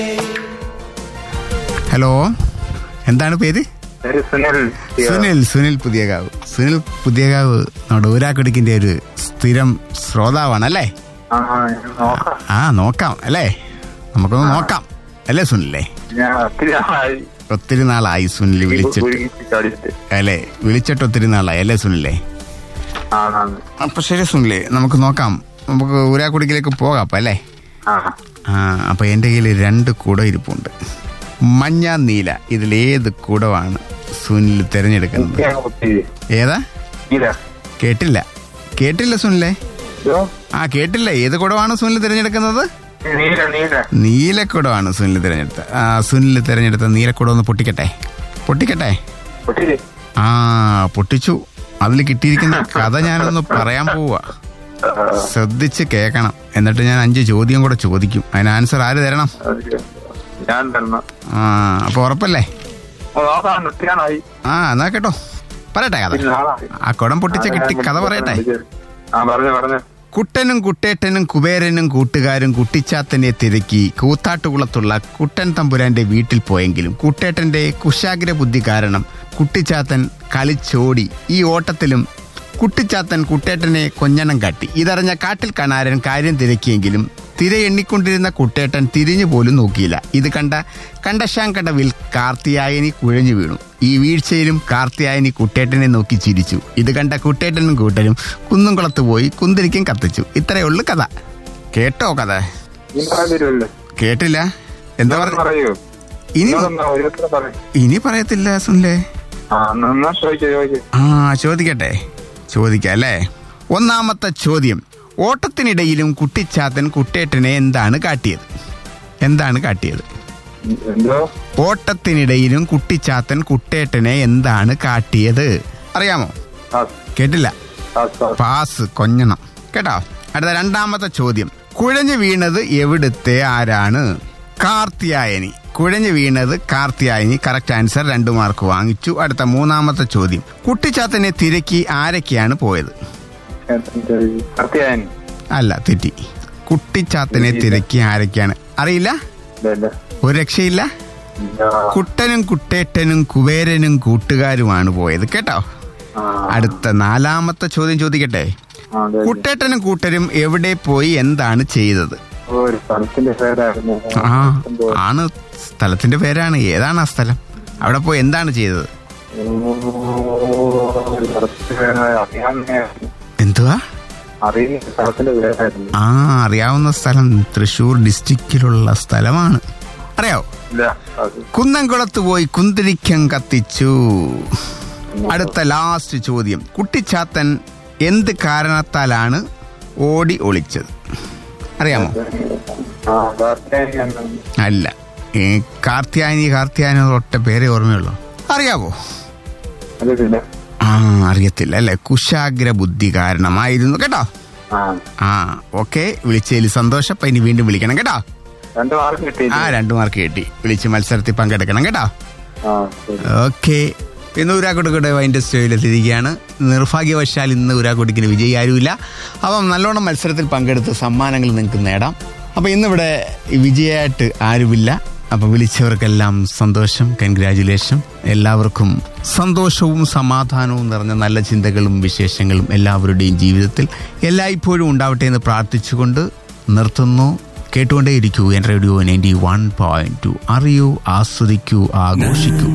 Hello എന്താണ് പേര് പേര് സുനിൽ സുനിൽ സുനിൽ പുതിയകാവ് സുനിൽ പുതിയകാവ് നമ്മുടെ ഊരാക്കുടിക്കിന്റെ ഒരു സ്ഥിരം ശ്രോതാവാണ് അല്ലേ ആ നോക്കാം ആ നോക്കാം അല്ലേ നമുക്കൊന്ന് നോക്കാം അല്ലേ സുനിലേ ഞാൻ ഒത്തിരി നാളായി ഒത്തിരി നാളായി സുനിൽ വിളിച്ചിട്ട് ഒഴുകിച്ച് കളിച്ചിട്ട് അല്ലേ വിളിച്ചിട്ട് ഒത്തിരി നാളായി അല്ലേ സുനിലേ ആണാണ് അപ്പൊ ശരി സുനിലേ നമുക്ക് നോക്കാം നമുക്ക് ഊരാക്കുടിക്കിലേക്ക് പോകാം അപ്പൊ അല്ലേ ആ ആ അപ്പൊ എന്റെ കയ്യിൽ രണ്ട് കുടം ഇരിപ്പുണ്ട് മഞ്ഞ നീല ഇതിലേത് കുടമാണ് സുനിൽ തിരഞ്ഞെടുക്കുന്നത് ഞാൻ ഒത്തിരി ഏതാ ഇല്ല കേട്ടില്ല കേട്ടില്ല സുനിലേ ഇതോ? ആ കേട്ടില്ല ഏത് കുടമാണ് സുനിൽ തിരഞ്ഞെടുക്കുന്നത് നീല നീല നീലക്കുടമാണ് സുനിൽ തിരഞ്ഞെടുത്തത് ആ സുനിൽ തിരഞ്ഞെടുത്ത നീലക്കുടം ഒന്ന് പൊട്ടിക്കട്ടെ പൊട്ടിക്കട്ടെ ഒത്തിരി ആ പൊട്ടിച്ചു അതിൽ കിട്ടിയിരിക്കുന്ന കഥ ഞാനൊന്ന് പറയാൻ പോവുക ശ്രദ്ധിച്ച് കേൾക്കണം എന്നിട്ട് ഞാൻ അഞ്ച് ചോദ്യം കൂടെ ചോദിക്കും അതിന് ആൻസർ ആര് തരണം ഞാൻ തരണം ആ അപ്പൊ ഉറപ്പല്ലേ ഓ, നോക്കാം നിർത്തിയാണായി ആ എന്നാ കേട്ടോ പറയട്ടെ കഥ പിന്നെ നാളായി ആ കുടം പൊട്ടിച്ച കിട്ടി കഥ പറയട്ടെ ആ പറഞ്ഞു പറഞ്ഞു കുട്ടനും കുട്ടേട്ടനും കുബേരനും കൂട്ടുകാരും കുട്ടിച്ചാത്തനെ തിരക്കി കൂത്താട്ടുകുളത്തുള്ള കുട്ടൻ തമ്പുരാന്റെ വീട്ടിൽ പോയെങ്കിലും കുട്ടേട്ടന്റെ കുശാഗ്ര ബുദ്ധി കാരണം കുട്ടിച്ചാത്തൻ കളിച്ചോടി ഈ ഓട്ടത്തിലും കുട്ടിച്ചാത്തൻ കുട്ടേട്ടനെ കൊഞ്ഞണം കാട്ടി ഇതറിഞ്ഞ കാട്ടിൽ കണാരൻ കാര്യം തിരക്കിയെങ്കിലും തിര എണ്ണിക്കൊണ്ടിരുന്ന കുട്ടേട്ടൻ തിരിഞ്ഞു പോലും നോക്കിയില്ല ഇത് കണ്ട കണ്ടശാങ്കടവിൽ കാർത്തിയായനി കുഴഞ്ഞു വീണു ഈ വീഴ്ചയിലും കാർത്തിയായനി കുട്ടേട്ടനെ നോക്കി ചിരിച്ചു ഇത് കണ്ട കുട്ടേട്ടനും കൂട്ടരും കുന്നുംകുളത്ത് പോയി കുന്തിരിക്കും കത്തിച്ചു ഇത്രയേ ഉള്ളു കഥ കേട്ടോ കഥ നീ പറയാൻ തരുമല്ലോ കേട്ടില്ല എന്താ പറഞ്ഞു പറയൂ ഇനി നിങ്ങളൊന്ന് ഓരോരുത്തരെ പറയൂ ഇനി പറയത്തില്ല സുനിലേ ആ എന്നാ ചോദിക്കൂ ചോദിക്കൂ ആ ചോദിക്കട്ടെ ചോദിക്കാം അല്ലേ ഒന്നാമത്തെ ചോദ്യം ഓട്ടത്തിനിടയിലും കുട്ടിച്ചാത്തൻ കുട്ടേട്ടനെ എന്താണ് കാട്ടിയത് എന്താണ് കാട്ടിയത് എന്തോ ഓട്ടത്തിനിടയിലും കുട്ടിച്ചാത്തൻ കുട്ടേട്ടനെ എന്താണ് കാട്ടിയത് അറിയാമോ പാസ് കേട്ടില്ല പാസ് പാസ് പാസ് കൊഞ്ഞണം കേട്ടോ അടുത്ത രണ്ടാമത്തെ ചോദ്യം കുഴഞ്ഞു വീണത് എവിടുത്തെ ആരാണ് കാർത്തിയായനി കുഴഞ്ഞു വീണത് കാർത്തിയായനി കറക്റ്റ് ആൻസർ രണ്ടു മാർക്ക് വാങ്ങിച്ചു അടുത്ത മൂന്നാമത്തെ ചോദ്യം കുട്ടിച്ചാത്തനെ തിരക്കി ആരൊക്കെയാണ് പോയത് സത്യായൻ അല്ല തെറ്റി കുട്ടിച്ചാത്തനെ തിരക്കി ആരൊക്കെയാണ് അറിയില്ല ഇല്ല ഒരു രക്ഷയില്ല കുട്ടനും കുട്ടേട്ടനും കുബേരനും കൂട്ടുകാരുമാണ് പോയത് കേട്ടോ അടുത്ത നാലാമത്തെ ചോദ്യം ചോദിക്കട്ടെ കുട്ടേട്ടനും കൂട്ടരും എവിടെ പോയി എന്താണ് ചെയ്തത് ഒരു സ്ഥലത്തിന്റെ പേരായിരുന്നു ആ ആണ് സ്ഥലത്തിന്റെ പേരാണ് ഏതാണ് ആ സ്ഥലം അവിടെ പോയി എന്താണ് ചെയ്തത് ഒരു സ്ഥലത്തിന്റെ പേരായ അറിയാവുന്ന എന്തുവാ അറിയുന്ന സ്ഥലത്തിന്റെ പേരായിരുന്നു ആ അറിയാവുന്ന സ്ഥലം തൃശൂർ ഡിസ്ട്രിക്റ്റിലുള്ള സ്ഥലമാണ് അറിയാവോ ഇല്ല അത് കുന്നംകുളത്ത് പോയി കുന്തിരിക്കം കത്തിച്ചു അടുത്ത ലാസ്റ്റ് ചോദ്യം കുട്ടിച്ചാത്തൻ എന്ത് കാരണത്താലാണ് ഓടി ഒളിച്ചത് അറിയാമോ ആ സത്യായൻ അല്ല ഈ കാർത്തിയായനി കാർത്തിയായനി ഒറ്റ പേരെ ഓർമ്മയുള്ളൂ അറിയാവോ അതില്ല ആ അറിയത്തില്ല അല്ലെ കുശാഗ്ര ബുദ്ധി കാരണമായിരുന്നു കേട്ടോ ആ ആ ഓക്കെ വിളിച്ചതിൽ സന്തോഷം അപ്പൊ ഇനി വീണ്ടും വിളിക്കണം കേട്ടോ രണ്ട് മാർക്ക് കിട്ടി ആ രണ്ടു മാർക്ക് കിട്ടി വിളിച്ച് മത്സരത്തിൽ പങ്കെടുക്കണം കേട്ടോ ആ ശരി ഓക്കെ ഇന്ന് ഊരാക്കുടിയുടെ വൈൻഡ് സ്റ്റോയിലെത്തിയിരിക്കുകയാണ് നിർഭാഗ്യവശാൽ ഇന്ന് ഊരാക്കുടിക്കിന് വിജയി ആരുമില്ല അപ്പം നല്ലോണം മത്സരത്തിൽ പങ്കെടുത്ത് സമ്മാനങ്ങൾ നിങ്ങൾക്ക് നേടാം അപ്പം ഇന്നിവിടെ വിജയമായിട്ട് ആരുമില്ല അപ്പം വിളിച്ചവർക്കെല്ലാം സന്തോഷം കൺഗ്രാചുലേഷൻ എല്ലാവർക്കും സന്തോഷവും സമാധാനവും നിറഞ്ഞ നല്ല ചിന്തകളും വിശേഷങ്ങളും എല്ലാവരുടെയും ജീവിതത്തിൽ എല്ലായ്പ്പോഴും ഉണ്ടാവട്ടെ എന്ന് പ്രാർത്ഥിച്ചുകൊണ്ട് നിർത്തുന്നു കേട്ടുകൊണ്ടേയിരിക്കൂ എൻ radio ninety one point two അറിയൂ ആസ്വദിക്കൂ ആഘോഷിക്കൂ